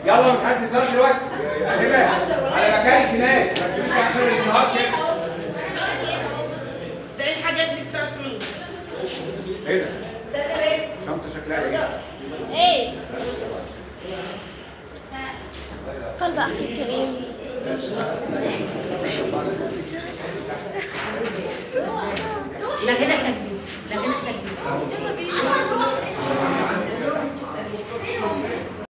يلا مش عايز يتصرف دلوقتي هبه على مكانك هناك ما تجيبيش عشان الانتهاك كده ده ايه الحاجات دي بتاعت مين؟ ايه ده؟ شنطه شكلها ايه؟ ايه قلب اخي الكريم لا كده احنا كبير لا كده احنا كبير